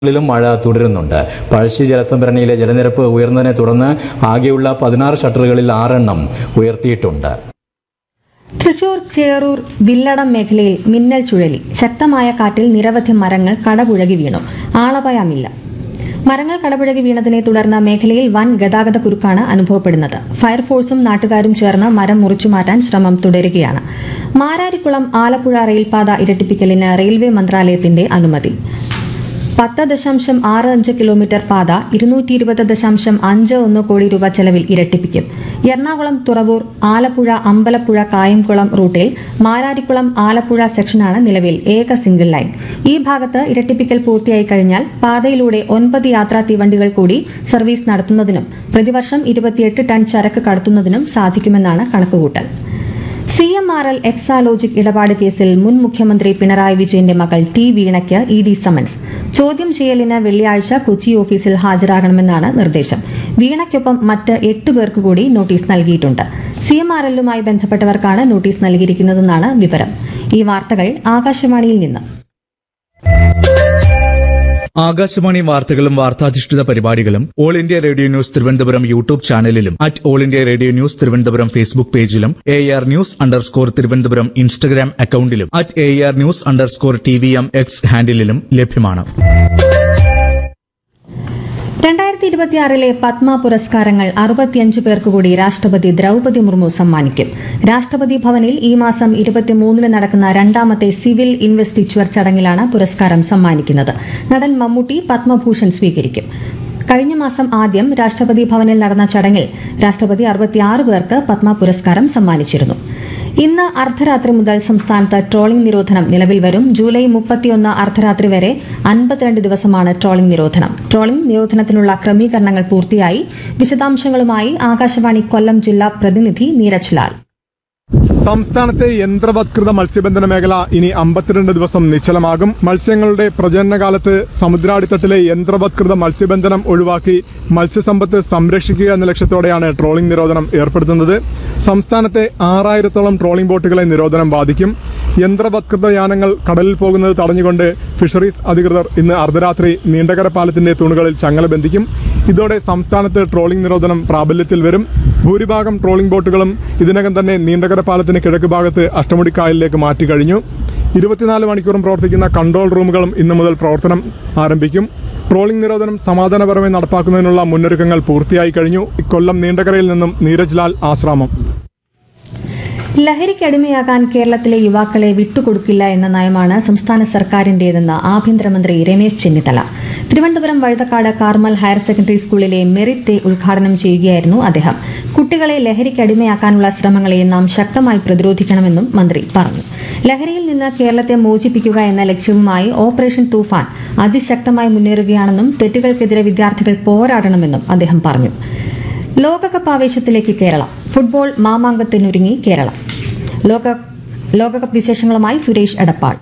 ിലും മഴ തുടരുന്നുണ്ട് പഴശ്ശി ജലസംഭരണിയിലെ ജലനിരപ്പ് ഉയർന്നതിനെ തുടർന്ന് ആകെയുള്ള പതിനാറ് ഷട്ടറുകളിൽ ആറെണ്ണം ഉയർത്തിയിട്ടുണ്ട് തൃശൂർ ചേറൂർ വില്ലടം മേഖലയിൽ മിന്നൽ ചുഴലി ശക്തമായ കാറ്റിൽ നിരവധി മരങ്ങൾ കടപുഴകി വീണു ആളപായമില്ല മരങ്ങൾ കടപുഴകി വീണതിനെ തുടർന്ന് മേഖലയിൽ വൻ ഗതാഗത കുരുക്കാണ് അനുഭവപ്പെടുന്നത് ഫയർഫോഴ്സും നാട്ടുകാരും ചേർന്ന് മരം മുറിച്ചു മാറ്റാൻ ശ്രമം തുടരുകയാണ് മാരാരിക്കുളം ആലപ്പുഴ റെയിൽപാത ഇരട്ടിപ്പിക്കലിന് റെയിൽവേ മന്ത്രാലയത്തിന്റെ അനുമതി പത്ത് ദശാംശം ആറ് അഞ്ച് കിലോമീറ്റർ പാത ഇരുന്നൂറ്റി ഇരുപത് ദശാംശം അഞ്ച് ഒന്ന് കോടി രൂപ ചെലവിൽ ഇരട്ടിപ്പിക്കും എറണാകുളം തുറവൂർ ആലപ്പുഴ അമ്പലപ്പുഴ കായംകുളം റൂട്ടിൽ മാരാരിക്കുളം ആലപ്പുഴ സെക്ഷനാണ് നിലവിൽ ഏക സിംഗിൾ ലൈൻ ഈ ഭാഗത്ത് ഇരട്ടിപ്പിക്കൽ പൂർത്തിയായി കഴിഞ്ഞാൽ പാതയിലൂടെ ഒൻപത് യാത്രാ തീവണ്ടികൾ കൂടി സർവീസ് നടത്തുന്നതിനും പ്രതിവർഷം ഇരുപത്തിയെട്ട് ടൺ ചരക്ക് കടത്തുന്നതിനും സാധിക്കുമെന്നാണ് കണക്കുകൂട്ടൽ C M R L Exalogic ഇടപാട് കേസിൽ മുൻ മുഖ്യമന്ത്രി പിണറായി വിജയന്റെ മകൾ ടി വീണയ്ക്ക് ഇ ഡി സമൻസ് ചോദ്യം ചെയ്യലിന് വെള്ളിയാഴ്ച കൊച്ചി ഓഫീസിൽ ഹാജരാകണമെന്നാണ് നിർദ്ദേശം വീണയ്ക്കൊപ്പം മറ്റ് എട്ട് പേർക്ക് കൂടി നോട്ടീസ് നൽകിയിട്ടുണ്ട് സി എം ആർ എല്ലുമായി ബന്ധപ്പെട്ടവർക്കാണ് നോട്ടീസ് നൽകിയിരിക്കുന്നതെന്നാണ് വിവരം ഈ വാർത്തകൾ ആകാശവാണിയിൽ നിന്ന് ആകാശവാണി വാർത്തകളും വാർത്താധിഷ്ഠിത പരിപാടികളും All India Radio news Thiruvananthapuram YouTube ചാനലിലും at All India Radio news Thiruvananthapuram Facebook പേജിലും A R news underscore Thiruvananthapuram Instagram അക്കൌണ്ടിലും at A R news underscore T V M X ഹാൻഡിലും ലഭ്യമാണ് രണ്ടായിരത്തി ഇരുപത്തിയാറിലെ പത്മ പുരസ്കാരങ്ങൾ അറുപത്തിയഞ്ച് പേർക്ക് കൂടി രാഷ്ട്രപതി ദ്രൌപതി മുർമു സമ്മാനിക്കും രാഷ്ട്രപതി ഭവനിൽ ഈ മാസം ഇരുപത്തിമൂന്നിന് നടക്കുന്ന രണ്ടാമത്തെ സിവിൽ ഇൻവെസ്റ്റിച്വർ ചടങ്ങിലാണ് പുരസ്കാരം സമ്മാനിക്കുന്നത് നടൻ മമ്മൂട്ടി പത്മഭൂഷൺ സ്വീകരിക്കും കഴിഞ്ഞ മാസം ആദ്യം രാഷ്ട്രപതി ഭവനിൽ നടന്ന ചടങ്ങിൽ രാഷ്ട്രപതി അറുപത്തിയാറ് പേർക്ക് പത്മ പുരസ്കാരം സമ്മാനിച്ചിരുന്നു ഇന്ന് അർദ്ധരാത്രി മുതൽ സംസ്ഥാനത്ത് ട്രോളിംഗ് നിരോധനം നിലവിൽ വരും ജൂലൈ മുപ്പത്തിയൊന്ന് അർദ്ധരാത്രി വരെ അൻപത്തിരണ്ട് ദിവസമാണ് ട്രോളിംഗ് നിരോധനം ട്രോളിംഗ് നിരോധനത്തിനുള്ള ക്രമീകരണങ്ങൾ പൂർത്തിയായി വിശദാംശങ്ങളുമായി ആകാശവാണി കൊല്ലം ജില്ലാ പ്രതിനിധി നീരജ് ലാൽ സംസ്ഥാനത്തെ യന്ത്രവത്കൃത മത്സ്യബന്ധന മേഖല ഇനി അമ്പത്തിരണ്ട് ദിവസം നിശ്ചലമാകും മത്സ്യങ്ങളുടെ പ്രജനനകാലത്ത് സമുദ്രാടിത്തട്ടിലെ യന്ത്രവത്കൃത മത്സ്യബന്ധനം ഒഴിവാക്കി മത്സ്യസമ്പത്ത് സംരക്ഷിക്കുക എന്ന ലക്ഷ്യത്തോടെയാണ് ട്രോളിംഗ് നിരോധനം ഏർപ്പെടുത്തുന്നത് സംസ്ഥാനത്തെ ആറായിരത്തോളം ട്രോളിംഗ് ബോട്ടുകളെ നിരോധനം ബാധിക്കും യന്ത്രവത്കൃത യാനങ്ങൾ കടലിൽ പോകുന്നത് തടഞ്ഞുകൊണ്ട് ഫിഷറീസ് അധികൃതർ ഇന്ന് അർദ്ധരാത്രി നീണ്ടകര പാലത്തിന്റെ തൂണുകളിൽ ചങ്ങല ബന്ധിക്കും ഇതോടെ സംസ്ഥാനത്ത് ട്രോളിംഗ് നിരോധനം പ്രാബല്യത്തിൽ വരും ഭൂരിഭാഗം ട്രോളിംഗ് ബോട്ടുകളും ഇതിനകം തന്നെ നീണ്ടകര പാലത്തിന് കിഴക്ക് ഭാഗത്ത് അഷ്ടമുടിക്കായലിലേക്ക് മാറ്റി കഴിഞ്ഞു ഇരുപത്തിനാല് മണിക്കൂറും പ്രവർത്തിക്കുന്ന കൺട്രോൾ റൂമുകളും ഇന്നു മുതൽ പ്രവർത്തനം ആരംഭിക്കും ട്രോളിംഗ് നിരോധനം സമാധാനപരമായി നടപ്പാക്കുന്നതിനുള്ള മുന്നൊരുക്കങ്ങൾ പൂർത്തിയായി കഴിഞ്ഞു കൊല്ലം നീണ്ടകരയിൽ നിന്നും നീരജ് ലാൽ ആശ്രാമം ലഹരിക്കടിമയാകാൻ കേരളത്തിലെ യുവാക്കളെ വിട്ടുകൊടുക്കില്ല എന്ന നയമാണ് സംസ്ഥാന സർക്കാരിന്റേതെന്ന് ആഭ്യന്തരമന്ത്രി Ramesh Chennithala Thiruvananthapuram Vazhuthacaud Carmel higher secondary സ്കൂളിലെ മെറിറ്റ് ഡേ ഉദ്ഘാടനം ചെയ്യുകയായിരുന്നു അദ്ദേഹം കുട്ടികളെ ലഹരിക്കടിമയാക്കാനുള്ള ശ്രമങ്ങളെ നാം ശക്തമായി പ്രതിരോധിക്കണമെന്നും മന്ത്രി പറഞ്ഞു ലഹരിയിൽ നിന്ന് കേരളത്തെ മോചിപ്പിക്കുക എന്ന ലക്ഷ്യവുമായി ഓപ്പറേഷൻ തൂഫാൻ അതിശക്തമായി മുന്നേറുകയാണെന്നും തെറ്റുകൾക്കെതിരെ വിദ്യാർത്ഥികൾ പോരാടണമെന്നും അദ്ദേഹം പറഞ്ഞു ലോകകപ്പ് ആവേശത്തിലേക്ക് കേരളം ഫുട്ബോൾ മാമാങ്കത്തിനൊരുങ്ങി കേരളം ലോക ലോകകപ്പ് വിശേഷങ്ങളുമായി സുരേഷ് എടപ്പാൾ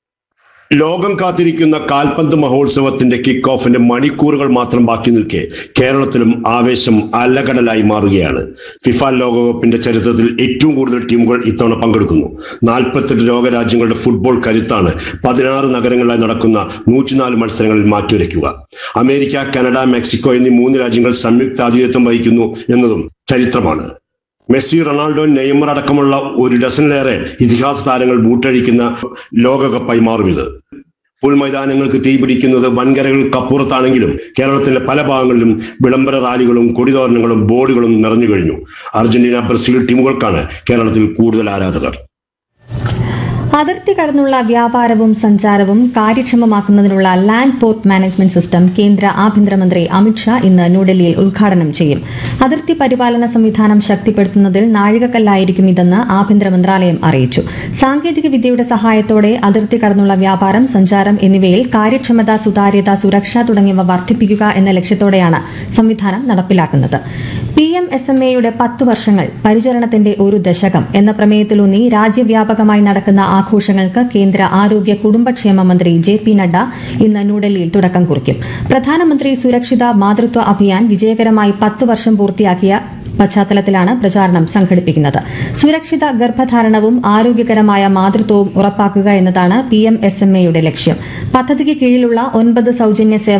ലോകം കാത്തിരിക്കുന്ന കാൽപന്ത് മഹോത്സവത്തിന്റെ കിക്ക് ഓഫിന്റെ മണിക്കൂറുകൾ മാത്രം ബാക്കി നിൽക്കെ കേരളത്തിലും ആവേശം അലകടലായി മാറുകയാണ് ഫിഫ ലോകകപ്പിന്റെ ചരിത്രത്തിൽ ഏറ്റവും കൂടുതൽ ടീമുകൾ ഇത്തവണ പങ്കെടുക്കുന്നു നാൽപ്പത്തെട്ട് ലോകരാജ്യങ്ങളുടെ ഫുട്ബോൾ കരുത്താണ് പതിനാറ് നഗരങ്ങളിലായി നടക്കുന്ന നൂറ്റിനാല് മത്സരങ്ങളിൽ മാറ്റുരയ്ക്കുക അമേരിക്ക കാനഡ മെക്സിക്കോ എന്നീ മൂന്ന് രാജ്യങ്ങൾ സംയുക്ത ആതിഥ്യത്വം വഹിക്കുന്നു എന്നതും ചരിത്രമാണ് മെസ്സി റൊണാൾഡോ നെയ്മർ അടക്കമുള്ള ഒരു ഡസനിലേറെ ഇതിഹാസ താരങ്ങൾ ബൂട്ടഴിക്കുന്ന ലോകകപ്പായി മാറും ഇത് പുൽമൈതാനങ്ങൾക്ക് തീപിടിക്കുന്നത് വൻകരകൾക്കപ്പുറത്താണെങ്കിലും കേരളത്തിന്റെ പല ഭാഗങ്ങളിലും വിളംബര റാലികളും കൊടിതോരണങ്ങളും ബോർഡുകളും നിറഞ്ഞു കഴിഞ്ഞു അർജന്റീന ബ്രസീൽ ടീമുകൾക്കാണ് കേരളത്തിൽ കൂടുതൽ ആരാധകർ അതിർത്തി കടന്നുള്ള വ്യാപാരവും സഞ്ചാരവും കാര്യക്ഷമമാക്കുന്നതിനുള്ള ലാൻഡ് പോർട്ട് മാനേജ്മെന്റ് സിസ്റ്റം കേന്ദ്ര ആഭ്യന്തരമന്ത്രി അമിത്ഷാ ഇന്ന് ന്യൂഡൽഹിയിൽ ഉദ്ഘാടനം ചെയ്യും അതിർത്തി പരിപാലന സംവിധാനം ശക്തിപ്പെടുത്തുന്നതിൽ നാഴികക്കല്ലായിരിക്കും ഇതെന്ന് ആഭ്യന്തര മന്ത്രാലയം അറിയിച്ചു സാങ്കേതിക വിദ്യയുടെ സഹായത്തോടെ അതിർത്തി കടന്നുള്ള വ്യാപാരം സഞ്ചാരം എന്നിവയിൽ കാര്യക്ഷമത സുതാര്യത സുരക്ഷ തുടങ്ങിയവ വർദ്ധിപ്പിക്കുക എന്ന ലക്ഷ്യത്തോടെയാണ് സംവിധാനം നടപ്പിലാക്കുന്നത് പി എം എസ് എം എയുടെ പത്ത് വർഷങ്ങൾ പരിചരണത്തിന്റെ ഒരു ദശകം എന്ന പ്രമേയത്തിലൂന്നി രാജ്യവ്യാപകമായി നടക്കുന്ന ആഘോഷങ്ങൾക്ക് കേന്ദ്ര ആരോഗ്യ കുടുംബക്ഷേമ മന്ത്രി ജെ പി നഡ്ഡ ഇന്ന് ന്യൂഡൽഹിയിൽ തുടക്കം കുറിക്കും പ്രധാനമന്ത്രി സുരക്ഷിത മാതൃത്വ അഭിയാൻ വിജയകരമായി പത്ത് വർഷം പൂർത്തിയാക്കിയ പശ്ചാത്തലത്തിലാണ് പ്രചാരണം സംഘടിപ്പിക്കുന്നത് സുരക്ഷിത ഗർഭധാരണവും ആരോഗ്യകരമായ മാതൃത്വവും ഉറപ്പാക്കുക എന്നതാണ് പി എം എസ് എം എയുടെ ലക്ഷ്യം പദ്ധതിക്ക് കീഴിലുള്ള ഒൻപത് സൌജന്യ സേവന